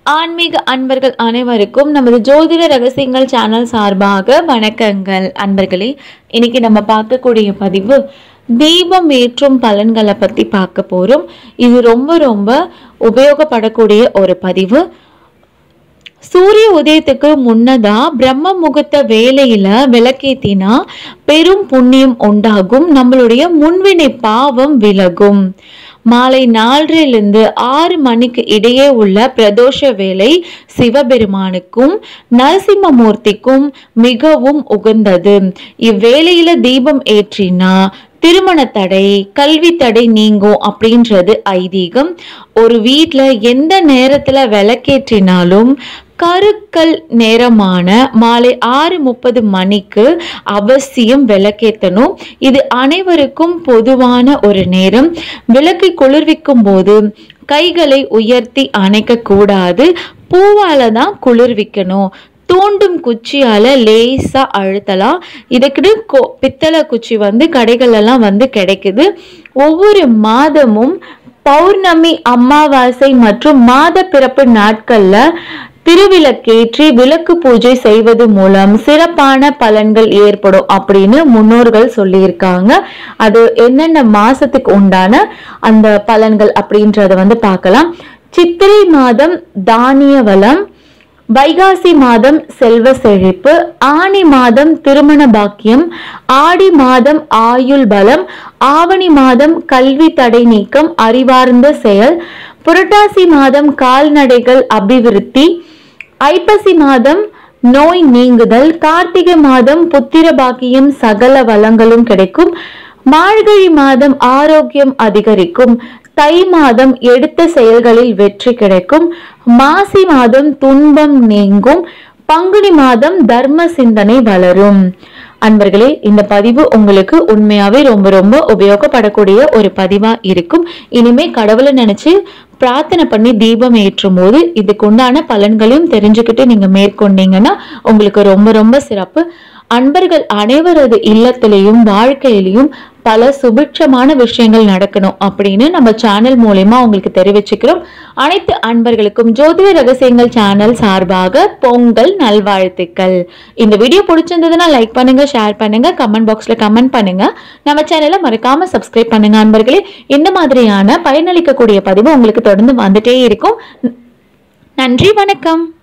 ஆன்மீக அன்பர்கள் அனைவருக்கும் நமது ஜோதிட ரகசியங்கள் சேனல் சார்பாக வணக்கங்கள் அன்பர்களே இன்னைக்கு நம்ம பார்க்கக்கூடிய பதிவு தீபம் ஏற்றும் பலன்களை பத்தி பார்க்க போறோம் இது ரொம்ப ரொம்ப உபயோகப்படக்கூடிய ஒரு பதிவு சூரிய உதயத்துக்கு முன்னதா பிரம்ம முகூர்த்த வேலையில விளக்கேத்தினா பெரும் புண்ணியம் உண்டாகும் நம்மளுடைய முன்வினை பாவம் விலகும் மாலை நாலரிலிருந்து ஆறு மணிக்கு இடையே உள்ள பிரதோஷ வேலை சிவபெருமானுக்கும் நரசிம்மமூர்த்திக்கும் மிகவும் உகந்தது இவ்வேளையில தீபம் ஏற்றினா திருமண தடை கல்வி தடை நீங்கும் அப்படின்றது ஐதீகம் ஒரு வீட்ல எந்த நேரத்துல விளக்கேற்றினாலும் கருக்கல் நேரமான மாலை ஆறு முப்பது மணிக்கு அவசியம் விளக்கேற்றணும் இது அனைவருக்கும் பொதுவான ஒரு நேரம் விளக்கை குளிர்விக்கும் போது கைகளை உயர்த்தி அணைக்க கூடாது பூவால தான் குளிர்விக்கணும் தூண்டும் குச்சியால லேசா அழுத்தலாம் இதுக்கு கொ பித்தளை குச்சி வந்து கடைகளெல்லாம் வந்து கிடைக்குது ஒவ்வொரு மாதமும் பௌர்ணமி அமாவாசை மற்றும் மாத பிறப்பு நாட்கள்ல திருவிளக்கேற்றி விளக்கு பூஜை செய்வது மூலம் சிறப்பான பலன்கள் ஏற்படும் அப்படின்னு முன்னோர்கள் சொல்லியிருக்காங்க அது என்னென்ன மாசத்துக்கு உண்டான அந்த பலன்கள் அப்படின்றத வந்து பார்க்கலாம் சித்திரை மாதம் தானிய வளம் வைகாசி மாதம் செல்வ செழிப்பு ஆனி மாதம் திருமண பாக்கியம் ஆடி மாதம் ஆயுள் பலம் ஆவணி மாதம் கல்வி தடை நீக்கம் அறிவார்ந்த செயல் புரட்டாசி மாதம் கால்நடைகள் அபிவிருத்தி ஐப்பசி மாதம் நோய் நீங்குதல் கார்த்திகை மாதம் புத்திர பாக்கியம் சகல வளங்களும் கிடைக்கும் மார்கழி மாதம் ஆரோக்கியம் அதிகரிக்கும் தை மாதம் எடுத்த செயல்களில் வெற்றி கிடைக்கும் மாசி மாதம் துன்பம் நீங்கும் பங்குனி மாதம் தர்ம சிந்தனை வளரும் அன்பர்களே இந்த பதிவு உங்களுக்கு உண்மையாவே ரொம்ப ரொம்ப உபயோகப்படக்கூடிய ஒரு பதிவா இருக்கும் இனிமே கடவுளை நினைச்சு பிரார்த்தனை பண்ணி தீபம் ஏற்றும் போது இதுக்கு உண்டான பலன்களையும் தெரிஞ்சுக்கிட்டு நீங்க மேற்கொண்டீங்கன்னா உங்களுக்கு ரொம்ப ரொம்ப சிறப்பு அன்பர்கள் அனைவரது இல்லத்திலையும் வாழ்க்கையிலையும் பல சுபிட்சமான விஷயங்கள் நடக்கணும் அப்படின்னு நம்ம சேனல் மூலயமா உங்களுக்கு தெரிவிச்சுக்கிறோம் அனைத்து அன்பர்களுக்கும் ஜோதிட ரகசியங்கள் சேனல் சார்பாக பொங்கல் நல்வாழ்த்துக்கள் இந்த வீடியோ பிடிச்சிருந்ததுன்னா லைக் பண்ணுங்க ஷேர் பண்ணுங்க கமெண்ட் பாக்ஸ்ல கமெண்ட் பண்ணுங்க நம்ம சேனலை மறக்காம சப்ஸ்கிரைப் பண்ணுங்க அன்பர்களே இந்த மாதிரியான பயனளிக்கக்கூடிய பதிவு உங்களுக்கு தொடர்ந்து வந்துட்டே இருக்கும் நன்றி வணக்கம்